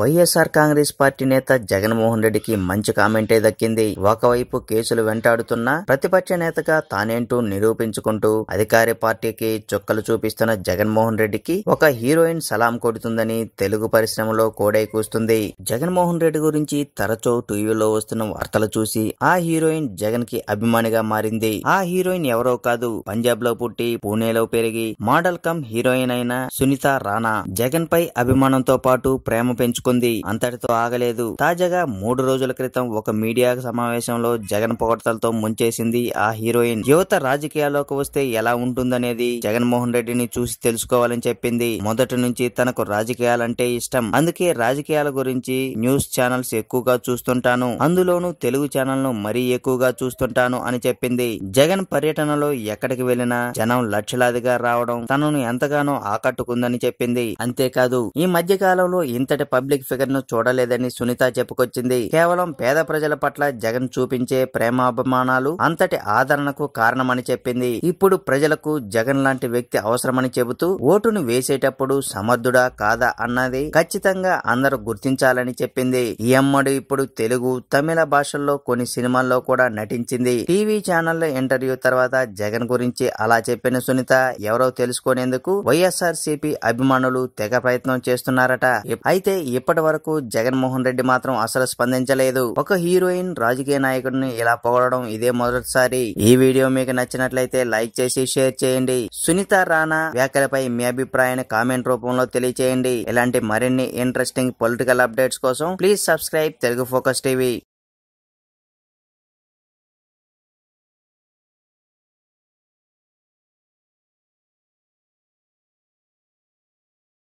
YSR Congress party నేత జగన్మోహన్ రెడ్డికి మంచి కామెంటే దక్కింది ఒకవైపు కేసులు వెంటాడుతున్నా ప్రతిపక్ష నేతగా తానేంటూ నిరూపించుకుంటూ అధికార పార్టీకి చుక్కలు చూపిస్తున్న జగన్మోహన్ రెడ్డికి ఒక హీరోయిన్ సలాం కొడుతుందని తెలుగు పరిశ్రమలో కోడై కూస్తుంది జగన్మోహన్ రెడ్డి గురించి తరచూ టీవీలో వస్తున్న వార్తలు చూసి ఆ హీరోయిన్ జగన్ కి అభిమానిగా మారింది ఆ హీరోయిన్ ఎవరో కాదు పంజాబ్ లో పుట్టి పూణేలో పెరిగి మోడల్ కమ్ హీరోయిన్ అయిన సునీత రాణా జగన్ పై అభిమానంతో పాటు ప్రేమ పెంచుకుంది అంతటితో ఆగలేదు తాజాగా మూడు రోజుల క్రితం ఒక మీడియా సమావేశంలో జగన్ పొగడ్తలతో ముంచేసింది ఆ హీరోయిన్ యువత రాజకీయాల్లోకి వస్తే ఎలా ఉంటుందనేది జగన్మోహన్ రెడ్డిని చూసి తెలుసుకోవాలని చెప్పింది మొదటి నుంచి తనకు రాజకీయాలంటే ఇష్టం అందుకే రాజకీయాల గురించి న్యూస్ ఛానల్స్ ఎక్కువగా చూస్తుంటాను అందులోనూ తెలుగు ఛానల్ ను మరీ ఎక్కువగా చూస్తుంటాను అని చెప్పింది జగన్ పర్యటనలో ఎక్కడికి వెళ్లినా జనం లక్షలాదిగా రావడం తనను ఎంతగానో ఆకట్టుకుందని చెప్పింది అంతేకాదు ఈ మధ్య కాలంలో ఇంతటి పబ్లిక్ ఫిగర్ ను చూడలేదని సునీత చెప్పుకొచ్చింది కేవలం పేద ప్రజల పట్ల జగన్ చూపించే ప్రేమాభిమానాలు అంతటి ఆదరణకు కారణమని చెప్పింది ఇప్పుడు ప్రజలకు జగన్ లాంటి వ్యక్తి అవసరమని చెబుతూ ఓటును వేసేటప్పుడు సమర్థుడా కాదా అన్నది ఖచ్చితంగా అందరూ గుర్తించాలని చెప్పింది ఈ అమ్మడు ఇప్పుడు తెలుగు తమిళ భాషల్లో కొన్ని సినిమాల్లో కూడా నటించింది టీవీ ఛానల్లో ఇంటర్వ్యూ తర్వాత జగన్ గురించి అలా చెప్పిన సునీత ఎవరో తెలుసుకునేందుకు వైఎస్ఆర్ సిపి అభిమానులు తెగ ప్రయత్నం చేస్తున్నారట అయితే ఇప్పటి వరకు జగన్మోహన్ రెడ్డి మాత్రం అసలు స్పందించలేదు ఒక హీరోయిన్ రాజకీయ నాయకుడిని ఇలా పొగడడం ఇదే మొదటిసారి ఈ వీడియో మీకు నచ్చినట్లయితే లైక్ చేసి షేర్ చేయండి సునీత రాణా వ్యాఖ్యలపై మీ అభిప్రాయాన్ని కామెంట్ రూపంలో తెలియచేయండి ఇలాంటి మరిన్ని ఇంట్రెస్టింగ్ పొలిటికల్ అప్డేట్స్ కోసం please subscribe Telugu focus TV